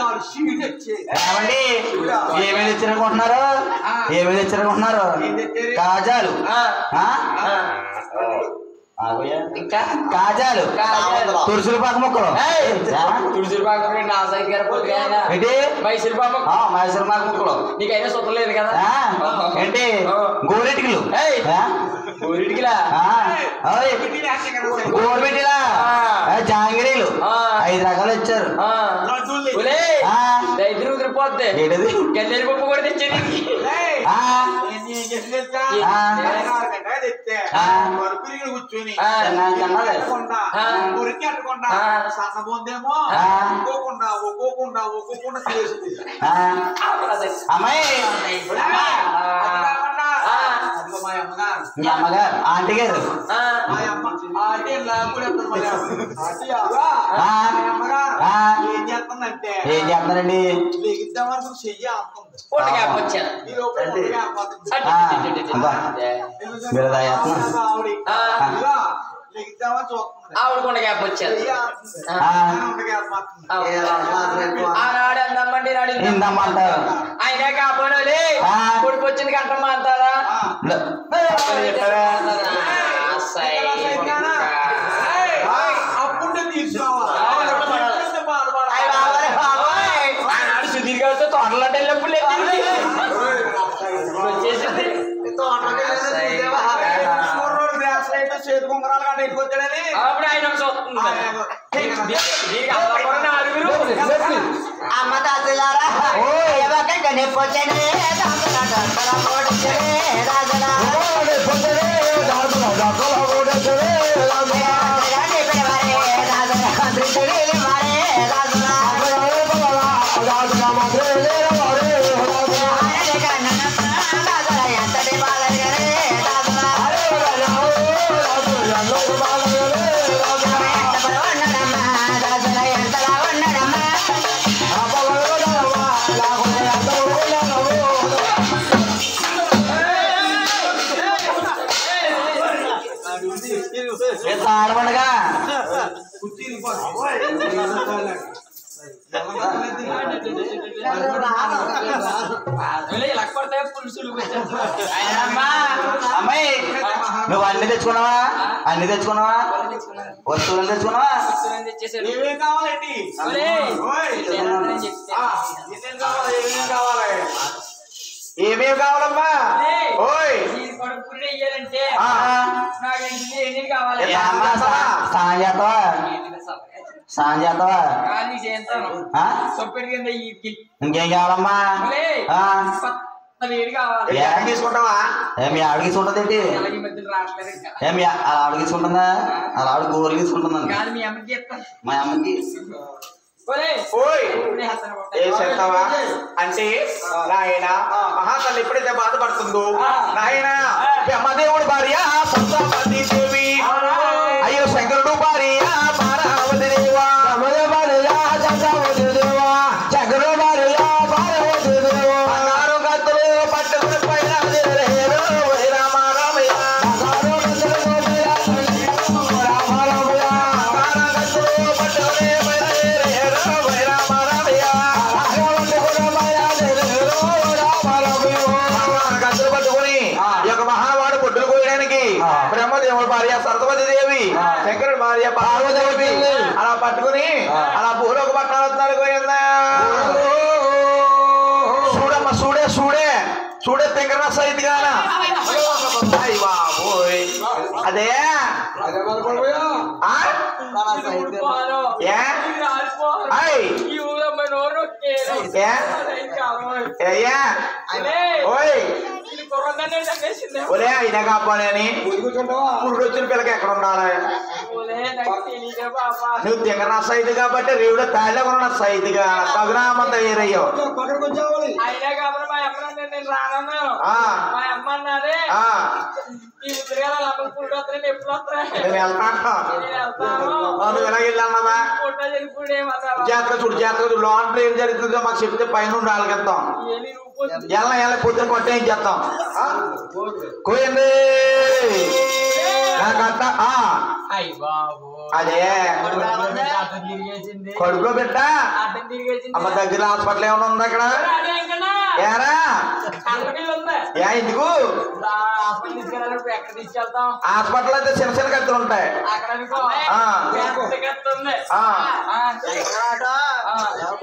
ఏమండి ఏమేమి తెచ్చారనుకుంటున్నారు ఏమేమి తెచ్చారనుకుంటున్నారు కాజాలు ఆ? ఆగోయ్యా. ఇంకా కాజాలు కాజాలు. తులసులు పాక మొక్కలు ఆ? తుడిసిరి పాక నా సైడ్ గారు పొద్దుగా ఏంటి మైసూరు పాప ఆ, మైసూర్ పాక మొక్కలు నీకైనా సొంతం లేదు కదా ఆ? ఏంటి గోరెటికలు ఏయ్. ఆ? ఊరిటికిలా ఆ? ఓయ్. గోరుబెట్టిలా ఆ. జాంగిరీలు ఆ. ఐదు రకాలు ఇచ్చారు ఒలే ఆ. దైద్యం ఉదిరిపోద్ది ఏంటది గన్నేరు పప్పు కూడా తెచ్చేది ఆ. ఆ. ఆ. కూర్చొని ఆ. తిన్నది. ఆ. ఉరికి అట్టకుండా ఆ. సన్నబోందేమో ఆ. ఒక్కోకుండా ఒక్కోకుండా ఒక్కోకుండా చేసింది ఆ. అమ్మాయి అదిగో మా అమ్మగారు మీ అమ్మగారు ఆంటీ గారు మా అమ్మ ఆంటీ ఇలా కూడా ఎత్తుంది మరి. ఆంటీ అవ్వ, ఆ. మా అమ్మగారు ఆ. ఏం చేస్తుందంటే ఏం చేస్తున్నారండి లెగిద్దాం అనుకుని చెయ్యి అంటుంది పూటగా వచ్చాను ఈ లోపల ఉండగా ఆపతుంది. ఆ. అబ్బా. మీరు దయాత్మ. ఆవిడ ఆ. ఇలా లెగిద్దామని చూస్తుంది ఆవిడ కొండ గ్యాప్ వచ్చాను చెయ్యి అంటుంది. ఆ. ఆయన ఉండగా ఆపతుంది. ఆనాడు అందమ్మండి నాడు ఇందమ్మంటారు ఆయన కాపోలే ఆ. కొడుకు వచ్చింది కంటమ్మా అంటారా ఆ. చెప్పారా అప్పుడు తీసుకోవాలి ఆనాడు సుధీర్ గారితో తోటలంటే వెళ్ళినప్పుడు లేదు వచ్చేసింది చేతి కుంగరాలు కంటే ఇంటికి వచ్చాడని అప్పుడు ఆయన ఒకటి చూస్తుంది దీనికి అల్లపడి నాలుగురు అమ్మ తాతలారా ఎవరికై కనిపోచనే దాసలా దాసలా ఓడచనే రాజలా ఓడచనే దాసలా దాసలా ఓడచనే రాజలా రాజే పెరవరే రాజలా త్రిశూలి మారే రాజలా రాజలా మధురే రారే రాజలా అరే కన్నన రాజలా ఎంతటి బాలగరే రాజలా అరే రాజలా రాజలా ఎంతటి బాలగరే రాజలా ఎంత బలవన్నడమ్మా రాజలా ఎంతలా ఉన్నడమ్మా ఆడమండగా ఇలా కొడితే పులుసులు అమ్మాయి నువ్వు అన్ని తెచ్చుకున్నావా అన్ని తెచ్చుకున్నావా వస్తువులు తెచ్చుకున్నావా తెచ్చేసాడు ఏమేం కావాలండి ఒరేయ్, ఓయ్. నేను చెప్తే. ఆ, ఏమేం కావాలి ఏమేం కావాలి ఏమేం కావాలమ్మా ఒరేయ్, ఓయ్ ఈ కొడుకు పుల్ల ఇయ్యాలంటే ఆ. నాకు ఎన్ని ఎన్ని కావాలి ఏ అమ్మా, సా- స్నానం చేస్తావా స్నానం చేస్తావా కానీ చేస్తాను ఆ? సొప్పిడి కింద ఈ ఇంకేం కావాలమ్మా ఆ. కొత్త వేడి కావాలి ఏ? ఏం తీసుకుంటావా ఏ మీ ఆవిడ తీసుకుంటుంది ఏంటి అలాగే ఈ మధ్యన రావట్లేదు ఇంకా ఏ మీ ఆ- అలా ఆవిడ తీసుకుంటుందా అలా ఆవిడ గోర్లు తీసుకుంటుందండి కాదు మీ అమ్మకి చెప్తాను మా అమ్మకి ఒరేయ్, ఓయ్ ఇప్పుడే హస్తన కొట్టాలి. ఏం చేస్తావా అంటే నాయన మహాతల్లి ఎప్పుడైతే బాధపడుతుందో నాయన బ్రహ్మదేవుడి భార్య సప్తపతి దేవి అయ్యో శంకరుడు భార్య పార్వతి దేవా శంకరుడు భార్య పార్వతి దేవా బంగారు కత్తులు పట్టుకుని పైన తిరగలేరు. ఓయ్ రామ రామయ్య. బంగారు కత్తులు పట్టుకుని పైన తిరగలేరు. ఓయ్ రామ రామయ్య. కత్తులు పట్టుకుని ఈ యొక్క మహావాడు పొట్టులు కోయడానికి బ్రహ్మదేవుడు భార్య సరస్వతి దేవి శంకరుడు భార్య పార్వదేవి అలా పట్టుకుని అలా భూలోక పట్టాలు వస్తున్నారు గోయిందా చూడమ్మ చూడే చూడే చూడే తెంగర సైత్ గానా అయ్య బాబోయ్ అదే ఆ? పోను. ఏ? ఇది రాలిపోను. ఆయ్. ఈ ఊరమ్మ నోరు నొక్కేరు. ఏ? ఇంకా అవ్వదు. అయ్యా ఒరేయ్, ఓయ్ ఇది కుర్రదాన్నే చంపేసింది. ఒలే అయినా కాపాలని పురుడు వచ్చిన పిల్లకి ఎక్కడ ఉండాలి ఒలే, నాకు తెలీదే బాబా. నువ్వు తెంగర సైతు కాబట్టి రేవుడు తాళ్ళ ఉన్న సైతుగా తగునామంత వేరయ్యో అయినా కాబట్టి మా అమ్మ నన్ను నేను రానన్నాను ఆ. మా అమ్మ అన్నదే ఆ ఈ ఉద్యోగాలు లోపల పురుడు వస్తున్నాయి ఎప్పుడు వస్తున్నాయి నేను వెళ్తాను నేను వెళ్తాను నువ్వు ఎలా వెళ్ళామదా ఫోటో చెల్లిపోయి ఏమన్నా జాతర చూడు జాతర చూడు లోపల ఏం జరుగుతుందో మాకు చెప్తే పైన నుండి వాళ్ళకెళ్తాం ఏలి రూపొస్తుంది ఎలా ఎలా పొద్దున కొట్టే చేస్తాం కోయండి నాకు అట్ట ఆ, అయ్య బాబు అదే అడ్డం తిరిగేసింది కడుపులో బిడ్డ అడ్డం తిరిగేసింది అమ్మ దగ్గర హాస్పిటల్ ఏమైనా ఉందా అక్కడ అదే ఇంకన్నా ఏరా కందపిల్లి ఉంది ఏ ఎందుకు ఆ హాస్పిటల్ తీసుకెళ్ళాలి ఎక్కడ తీసుకెళ్తాం హాస్పిటల్ అయితే చిన్న చిన్న కత్తులు ఉంటాయి అక్కడ అనుకో ఆ. పెద్ద గట్టు ఉంది ఆ. ఆ. ఆ.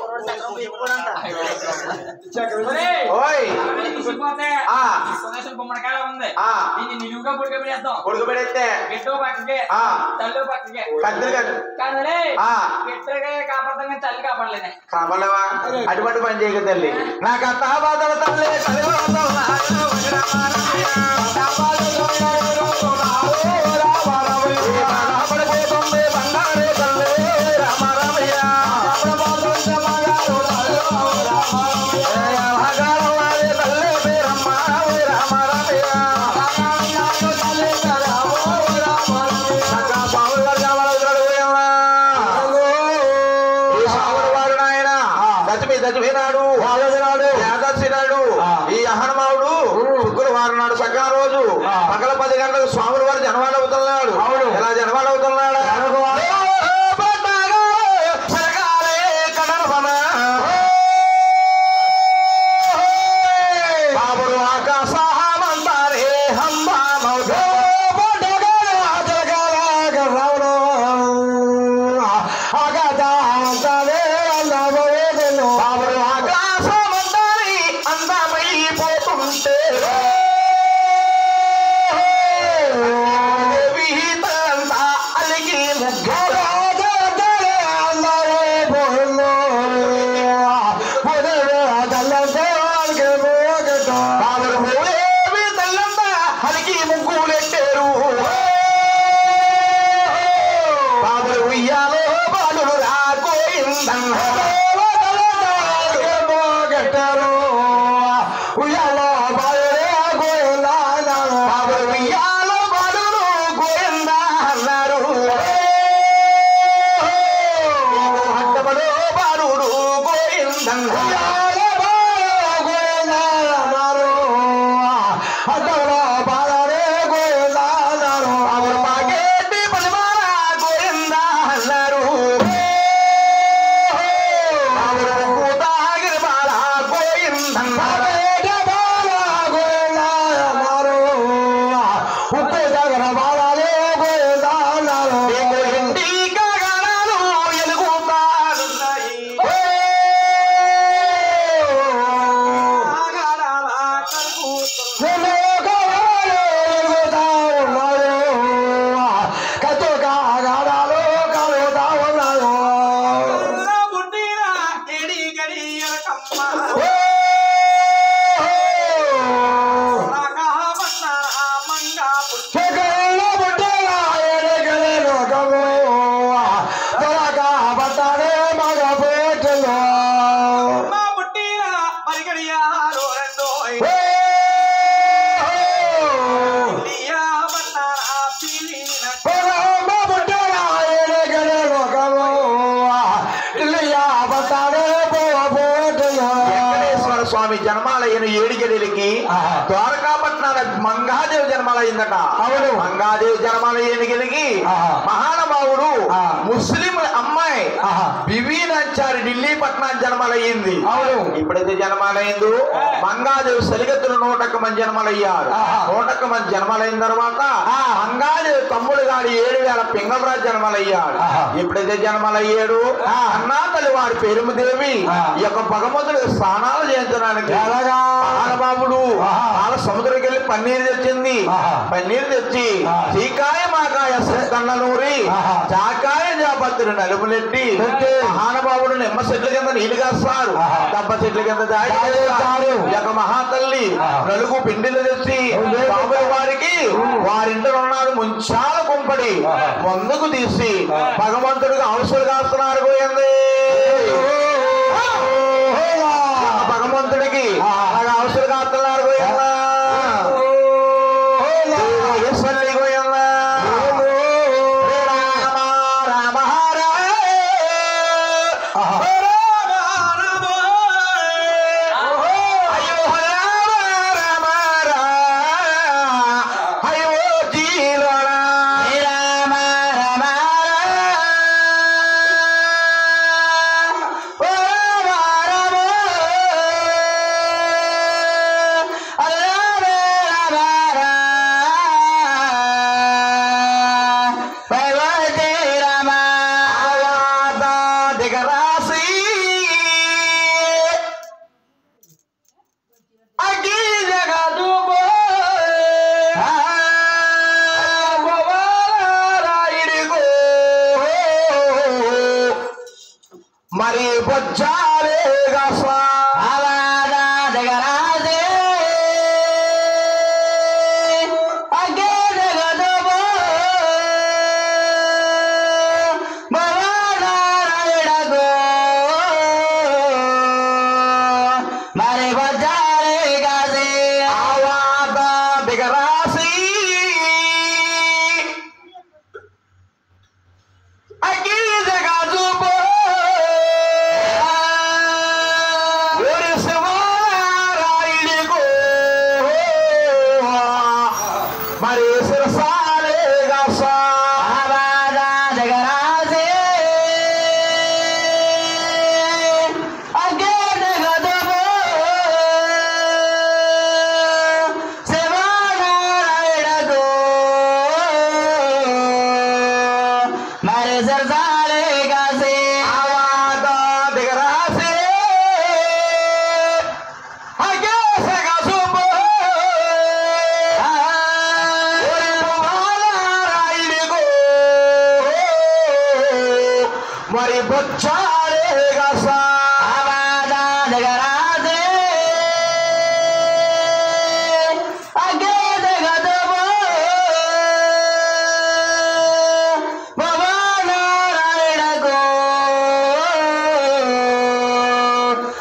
ఒరేయ్, ఓయ్ అక్కడ తీసుకుపోతే ఆ. సురేష్ గుమ్మడికాయ ఉంది ఆ. దీన్ని నిలువుగా పుడికబెడేద్దాం ఉడకబెడితే గిట్టో పక్కకి ఆ. తల్లు పక్కకి కత్తులు కట్టు కానీ ఆ. గిట్టగా కాపాడతాం కానీ తల్లి కాపాడలేదే కావాలవా అటువంటి పని చేయక తల్లి నాకు అత్త బాధల తల్లి చచ్చిపోయినాడు ఏకాదశినాడు ఈ అహనమావుడు శుక్రవారం నాడు సకా రోజు పగల పది గంటలకు స్వాముల వారు జనవాడు అవుతున్నాడు ఎలా జనవాడు అవుతున్నాడు బాబుడు ఆకాశమంతారే హంబామౌతో బాబుడు ఆకాశమంతారి అందమైపోతుంటే విహితంతా అలిగి బాబుడు మూడేవి తెల్లంతా అలిగి ముగ్గులెట్టారు బాబుడు ఉయ్యాలో బాలుడు రాకోయిందన్న బాబుడు ఉయ్యాలో బాలుడు గోయిందా అన్నారు అట్టబడు బాలుడు గోయిందన్నారు బాబుడు మాగేటి పనిమాల గోయిందా అన్నారు బాబుడు కూతాగిరి బాల గోయిందన్నారు నీకు ఇంటి కాగడాలు ఎలుగుతాడున్నాయి. కాగడాల కరుగుతున్నాయి. కళ్ళ బుడ్డిన ఎడి గడియల కమ్మ. నాగపట్న మంగా పుట్టి. మా బుట్టిన పరిగడియాలో రెండో ఇయ్యామన్న పీలిన వెంకటేశ్వర స్వామి జన్మాలయ్యను ఏడిగడిలకి ద్వారకాపట్నాల మంగాదేవి జన్మాలయ్యిందట అవును. మంగాదేవి జన్మాలయ్యని గెలిగి ఆహా. మహానుభావుడు ఆ. ముస్లిం అమ్మాయి ఆహా. బివి నచ్చారి ఢిల్లీ పట్నం జన్మలయ్యింది అవును. ఇప్పుడైతే జన్మాలయ్యిందో మంగాదేవి సరిగత్తులు నూటొక్క మంది జన్మలయ్యారు ఆహా. నూటొక్క మంది జన్మలైన తర్వాత ఆ. మంగాదేవి తమ్ముడు గారి ఏడు వేల పింగళరాజు జన్మలయ్యాడు ఆహా. ఎప్పుడైతే జన్మలయ్యాడు ఆ. అన్నా తల్లి వారి పేరుమదేవి ఆ. ఈ యొక్క భగవంతుడికి స్నానాలు చేయించడానికి ఎలాగా? మహానుభావుడు ఆహా. వాళ్ళ సముద్రంకి వెళ్ళి పన్నీరు తెచ్చింది ఆహా. పన్నీరు తెచ్చి ఆ. చీకాయ మాకాయ కన్ననూరి ఆహా. చాకాయ జాపత్తులు నలుపులెట్టి పెట్టి. మహానుభావుడు నిమ్మ చెట్ల కింద నీళ్లు కాస్తారు ఆహా. దబ్బ చెట్ల కింద దాడి దాడి చేస్తారు. ఈ యొక్క మహాతల్లి ఆహా. నలుగు పిండిలు తెచ్చి అవును. బాబుల వారికి వారింట్లో ఉన్నాడు ముంచాల కుంపడి ఆహా. ముందుకు తీసి ఆ. భగవంతుడికి అవసరం కాస్తున్నారు పోయింది భగవంతుడికి ఆ. అలాగ అవసరం కాస్తున్నారు పోయిందా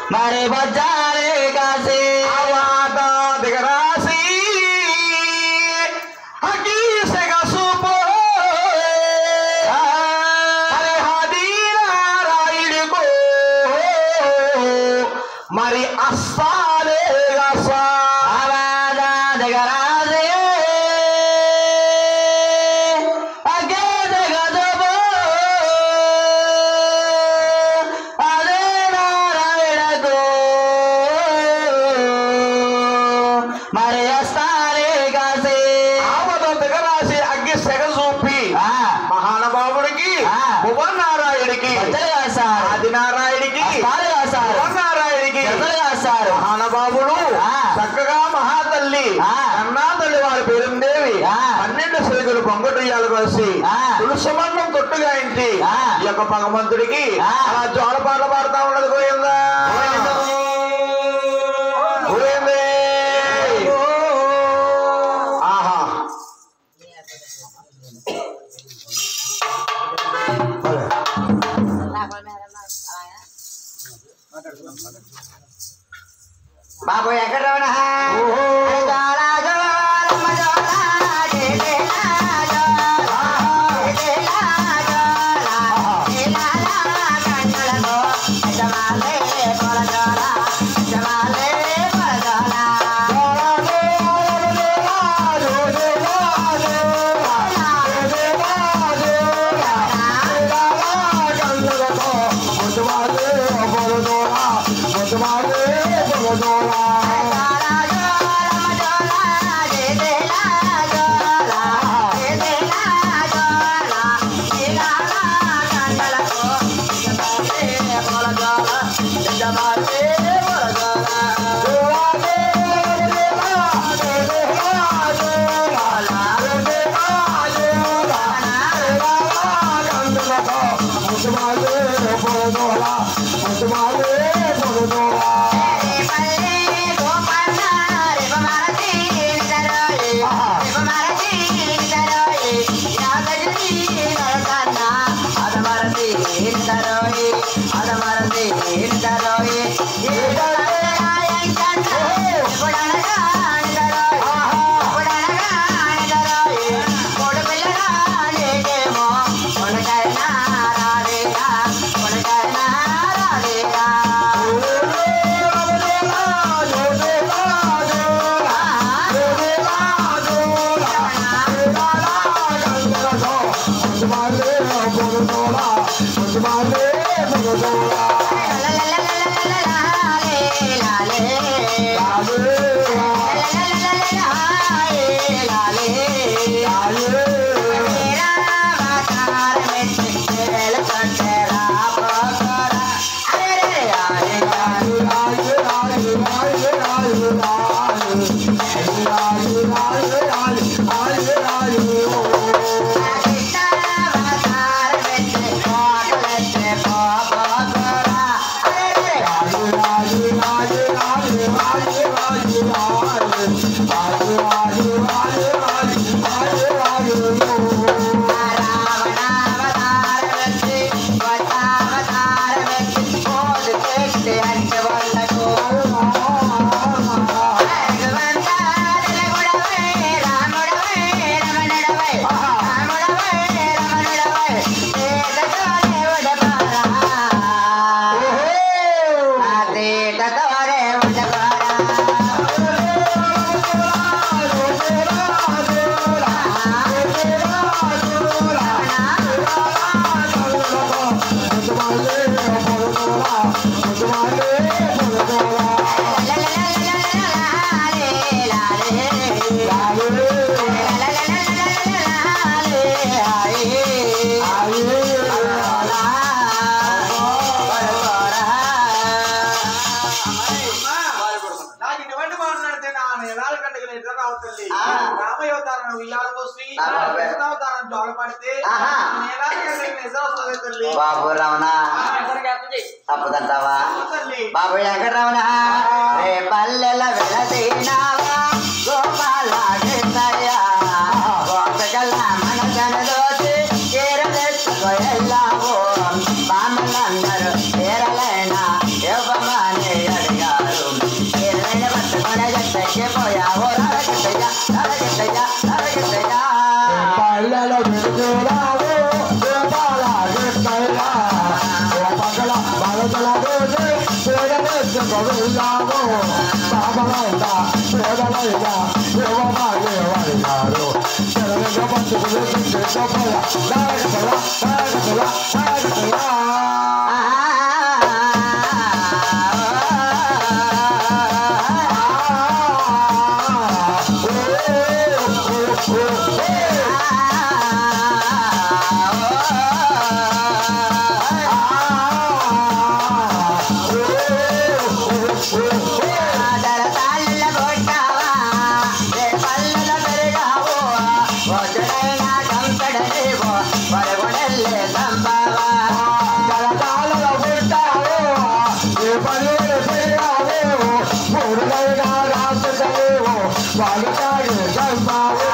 మరి బజ్జాలే కాసి ఆవాత దిగరాసి అగీసెగ సూపు మరి హదీనారాయుడికు మరి అస్సాలే గసా ఆవాద దిగరాసి అగే దిగదుబు అదే నారాయణకు మరి అస్తాలే కాసి ఆవత దిగరాసి అగ్గి సెగ చూపి ఆ, మహానుభావుడికి ఆ. భువనారాయుడికి బజ్జలు కాసారు ఆదినారాయుడికి అస్తాలు కాసారు భువనారాయుడికి బజ్జలు కాసారు మహానుభావుడు ఆ. చక్కగా మహాతల్లి ఆ. అన్నా తల్లి వారి పేరుందేవి ఆ. పన్నెండు సిలుగులు పొంగటుయ్యాలు కలిసి ఆ. తులసమండం తొట్టుగా ఇంటి ఆ. ఈ యొక్క భగవంతుడికి ఆ. అలా జోల పాటలు పాడుతా ఉన్నది గోయిందా గోయిందే. ఆహా బాబు ఎక్కడ రమణ నాకు ఇటువంటి మాట్లాడితే నా నేరాల కంటే నిద్ర రావుతుంది ఆ. రామయోతారం ఉయ్యాల పోసి ఆ, బాబాయ్. కృష్ణావతారం జోల పడితే ఆహా. నేరాల కంటే నిద్ర వస్తుంది తల్లి బాబు రమణ తప్పదంటావా తల్లి బాబు ఎక్కడ రమణ రే పల్లెల వెళతీనావా గోపాల కృష్ణయ్య గోపగల మనసన దోచి చీరలెత్తుకు వెళ్ళావు బామలందరూ చీరలైనా ఇవ్వమని గోవిందాము బాబలైనా పేదలైనా దేవమాగే వాడినారు తెలంగాణ పంచుకునే గొప్పల నాగతల నాగతల నాగతల జలకాలలో పుట్టావో ఏ పనులు చేయాలేవో మూడులైనా రాసులేవో వాళ్ళు తాగే చంపావో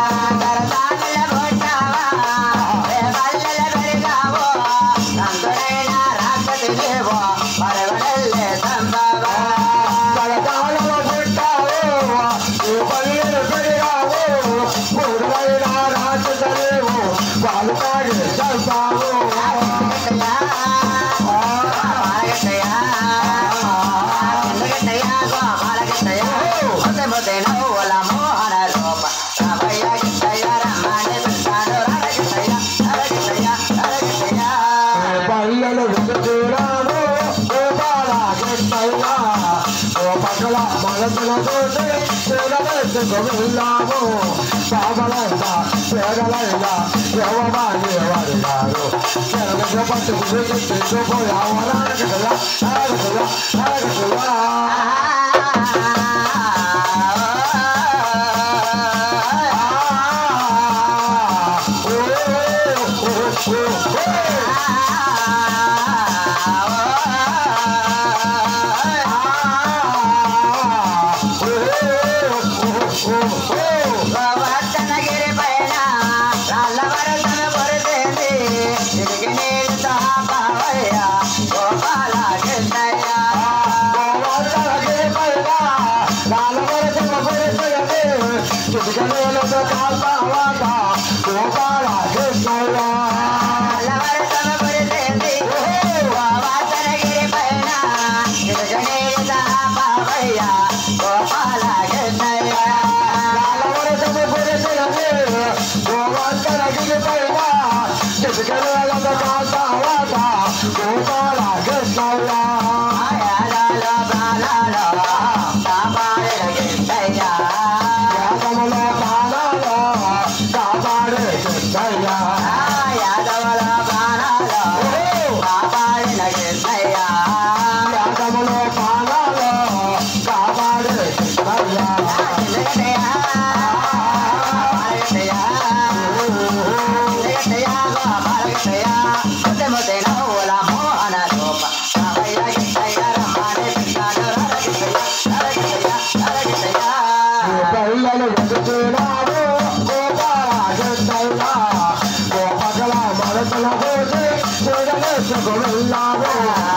జలకాలలో పుట్టావో ఏ పనులు చేయావో మూడులైనా రాసులేవో వాళ్ళు తాగే చంపావో పల్లెలు విసుకురాము గోపాల కృష్ణయ్య ఓ పక్కల మనసులతోటి చూడవేసుకున్నాము పాపలైనా పేదలైనా దేవమాని వారి గారు తెలంగాణ పట్టుకుని తీసుకుపోయాము నాగతుల నాగతుల నాగతుల గోవర్ధనగిరి పైన రాళ్ళ వరసన పొరిసేది తిరిగి నీళ్ళు తాపవయ్య గోపాల కృష్ణయ్య గోపాల కృష్ణయ్య రాళ్ళ వరసన పొరిసేది గోవర్ధనగిరి పైన తిరిగి నీళ్ళు తాపవయ్య గోపాల కృష్ణయ్య ఆయాలలో బాలలో కాపాడిన కృష్ణయ్య యాదవల బాణాలో కాపాడిన కృష్ణయ్య చిన్నగడ్డయ్య బాలగడ్డయ్య చిన్నగడ్డయ్య బాలగడ్డయ్య ముద్ద ముద్ద నవ్వుల మోహన రూప రామయ్య కృష్ణయ్య రమ్మని పిలిచాడు రారగడ్డయ్య రారగడ్డయ్య రారగడ్డయ్య పిల్లలు వెతుకున్నాడు గోపాల గోపకల మనసుల పోసి చూడలేసుకున్నాడు